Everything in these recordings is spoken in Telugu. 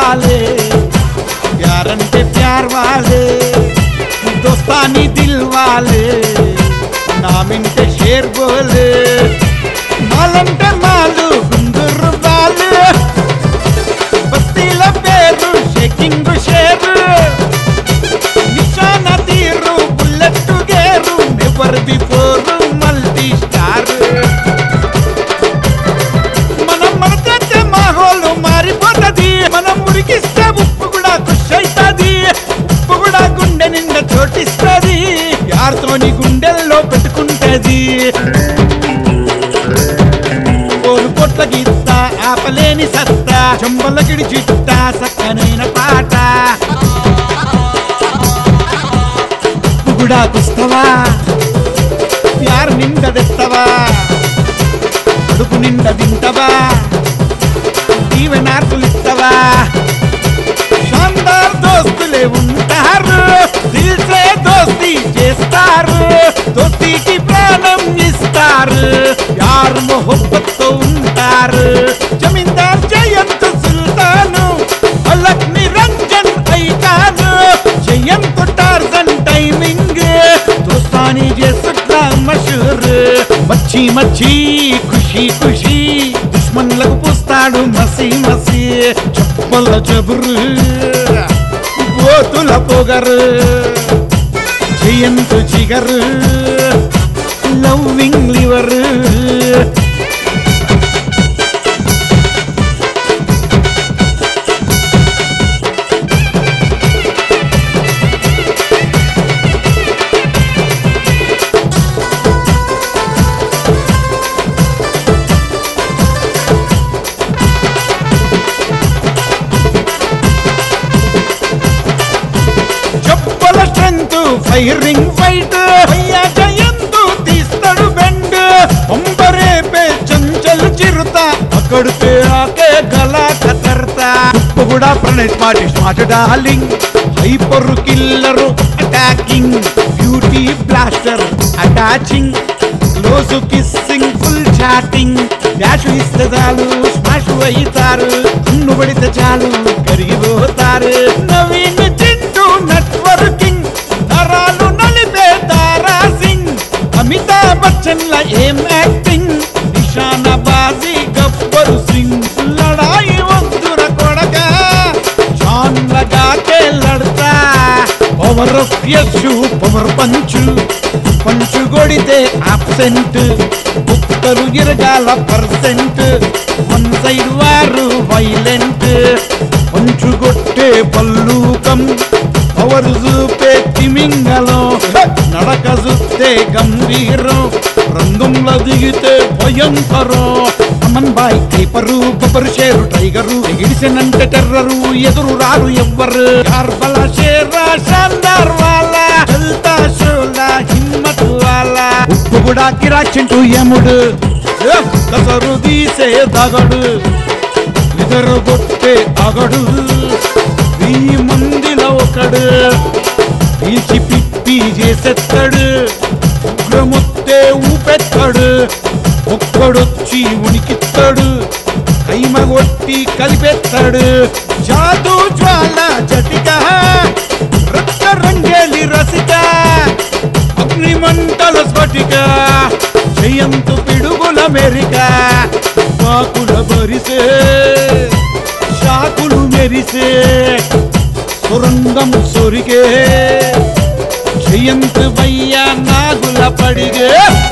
वाले प्यार అంటే प्यार वाले दोस्तानी दिल वाले నామింటే షేర్ బోలే మాలంటే మాలు గుందూరు బాలు బస్తీల పేరు షేకింగ్ షేరు నిశాన తీరు bullet gear never before multi star మనం మరచేస్తే మాహోలు మారిపోతది మనం ఉరికిస్తే ఉప్పు కూడా ఖుష్ అవుతుంది ఉప్పు కూడా గుండె నిండా చోటిస్తుంది యార్తోని గుండెల్లో పెట్టుకుంటది కోరు కొట్ల గీత ఆపలేని సత్తా చెంబల గిడి చిట్ట సక్కనైన పాట ఉప్పు కూడా కుస్తవా ప్యార్ నిండా తెస్తవా కడుపు నిండా తింటవా దీవెనార్కులు ఇస్తవా షాందార్ దోస్తులే ఉంటారు దిల్సే దోస్తి చేస్తారు దోస్తీకి ప్రాణం ఇస్తారు యార్ మొహబ్బత్తో ఉంటారు జమీందార్ జయంత్ సుల్తాను అలక్ నిరంజన్ ఐకాను జయంత్ టార్జన్ టైమింగ్ దోస్తాని చేసుట్లా మషూర్ మచ్చి మచ్చి ఖుషి ఖుషి దుష్మన్లకు పూస్తాడు మసి మసి చెప్పల జబురు పోతుల పొగరు జయంతు జిగరు లవ్వింగ్ లివర్ చెప్పల స్ట్రెంత్ ఫైరింగ్ ఫైట్ అయ్యా జయంతు తీస్తాడు బెండ్ ఒంబరేపే చంచల్ చిరుత అక్కడితే ఆకే గల కతర్తా ఉప్పు కూడా Pranay smart smart darling hyper killer attacking beauty blaster attaching close kissing full chatting dash ఇస్తే చాలు స్మాష్ అవుతారు కన్ను పడితే చాలు కరిగిపోతారు నవీన్ చింటూ నెట్వర్కింగ్ నరాలు నలిపే తారా సింగ్ అమితాబ్ బచ్చన్ ల ఏం యాక్టింగ్ నిషాన బాజీ గబ్బరు సింగ్ లడాయి వద్దుర కొడక జాన్ లగా కే లడతా power of Yashu power punch punch కొడితే ఆబ్సెంట్ కుక్కలు ఇరగాల పర్సెంట్ వన్ సైడ్ వారు వైలెంట్ పంచు కొట్టే పల్లూకం పవర్ చూపే తిమింగలం నడక చూస్తే గంభీరం రంగంలో దిగితే భయంకరం అమన్ బాయ్ కైపరు బొబ్బరు షేరు టైగరు ఎగిడిసెనంటే టెర్రరు ఎదురు రారు ఎవ్వరు కార్బల షేరా షాందార్ వాలా చల్తా షోలా హిమ్మత్ వాలా ఉప్పు కూడా కిరాచింటూ యముడు ఏ, కసరు తీసే దగడు ఇద్దరు కొట్టే అగడు వెయ్యి మందిలో ఒకడు పీల్చి పిప్పి చేసేస్తాడు ఉగ్రమొత్తే ఊపెత్తాడు ఒక్కడొచ్చి ఉనికిస్తాడు కైమ కొట్టి కలిపేస్తాడు జాదు జ్వాల జటిక రక్త రంగేలి రసిక అగ్నిమంటల స్ఫటిక జయంతు పిడుగుల మెరిక పాకుల బరిసే షాకులు మెరిసే సురంగం సొరిగే జయంత్ వయ్య నాగుల పడిగే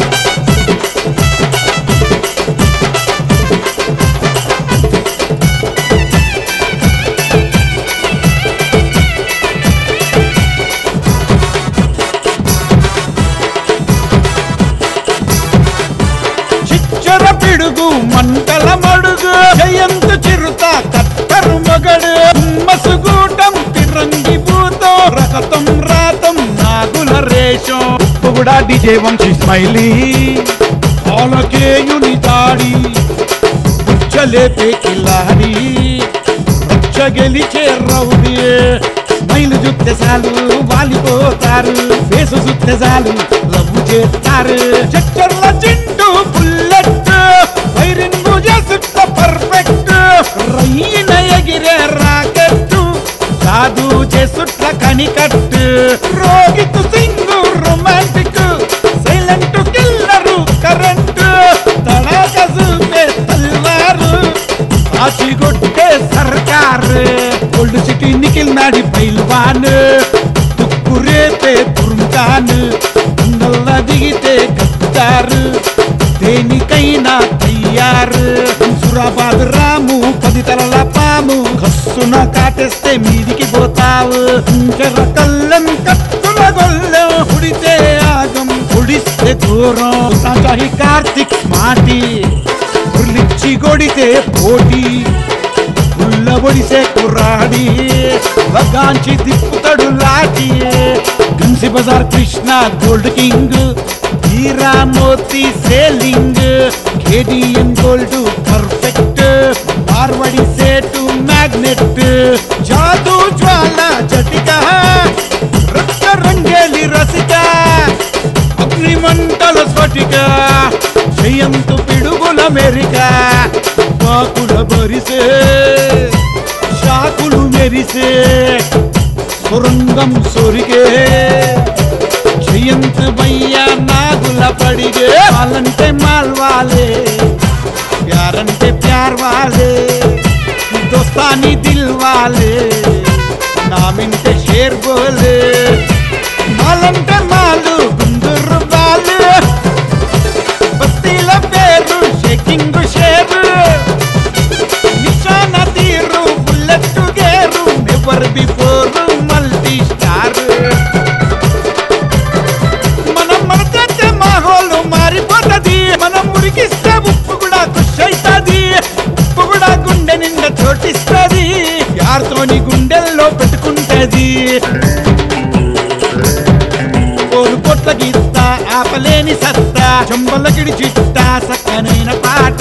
చిచ్చర పిడుగు మంటల మడుగు జయంత్ చిరుత కత్తరు మగడు మసుగూటం తిరంగి భూతో రకతం రాతం నాగుల రేషం ఉప్పు కూడా డిజే వంశీ స్మైలీ పాలకేయుని దాడి పుచ్చలేపే కిల్లాడి రచ్చ గెలిచే రౌడీ స్మైల్ జుత్తే చాలు వాలిపోతారు ఫేసు జుత్తే చాలు లవ్ చేస్తారు చక్కర్ల చింటూ బుల్లెట్ ఫైరింగ్ చేస్తున్న పర్ఫెక్ట్ రయ్యిన ఎగిరే రాకెట్ మణి కట్టు రోగితు సింగు రొమాంటిక్ సైలెంట్ కిల్లరు కరెంటు తడాక చూపే తల్వారు ఆచిగొట్టే సర్కారు ఓల్డ్ సిటీ నిఖిల్ నాడి పైల్వాన్ తుక్కు రేపే పురుంకాన్ నల్ల దిగితే కత్తారు దేనికైనా తయ్యారు హుజురాబాద్ రాము పది తలల పాము కస్సున కాటేస్తే మీదికి పోతావు ఇంకర కళ్ళం కత్తుల గొల్లెం హుడితే ఆగం హుడిస్తే దూరం సాచాహి కార్తిక్ మాటి ఉర్లిచ్చి కొడితే పోటీ ఉల్ల ఒడిసే కుర్రాడి బగాంచి తిప్పుతాడు లాటి గన్సి బజార్ కృష్ణ గోల్డ్ కింగ్ హీరా మోతి selling KDM gold perfect Marwadi సేటు మ్యాగ్నెట్ జాదు జ్వాల జటిక రక్త రంగేలి రసిక అగ్నిమంటల స్ఫటిక జయంతు పిడుగుల మెరిక పాకుల బరిసే షాకులు మెరిసే సొరంగం సొరిగే జయంత్ భయ్య నాగుల పడిగే వాళ్ళంటే మాల్వాలే ప్యారంటే ప్యార్ వాలే దోస్తాని దిల్ వాలే నామింటే షేర్ బోలే మాలంటే మాలు గుందూరు బాలు బస్తీల పేరు షేకింగ్ షేరు నిశాన తీరు bullet gear never before multi star మనం మరచేస్తే మాహోలు మారిపోతది మనం ఉరికిస్తే ఉప్పు కూడా ఖుష్ అవుతుంది ఉప్పు కూడా గుండె నిండా చోటిస్తుంది యార్తోని గుండెల్లో పెట్టుకుంటది కోరు కొట్ల గీత ఆపలేని సత్తా చెంబలకిడి చిట్ట సక్కనైన పాట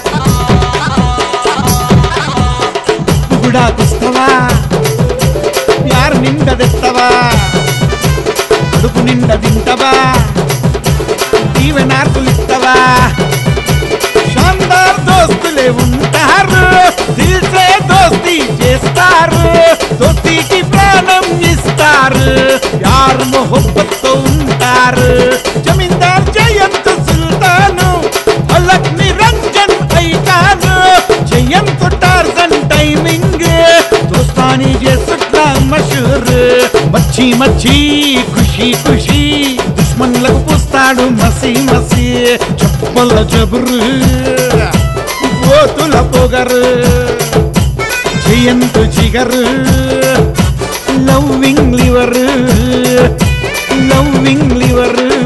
ఉప్పు కూడా కుస్తవా యారు నిండా తెత్తవా కడుపు నిండా తింటవా దీవెనార్కులు ఇస్తవా షాందార్ దోస్తులే ఉంటారు దిల్సే దోస్తి చేస్తారు దోస్తీకి ప్రాణం ఇస్తారు యార్ మొహబ్బత్తో ఉంటారు జమీందార్ జయంత్ సుల్తాను అలక్ నిరంజన్ ఐకాను జయంత్ టార్జన్ టైమింగ్ దోస్తాని చేసుట్లా మషూర్ మచ్చి మచ్చి ఖుషి ఖుషి దుష్మన్లకు పూస్తాడు మసి మసి చెప్పల జబరు పోతుల పొగరు జయంతు జిగరు లవ్వింగ్ లివర్ లవ్వింగ్ లివర్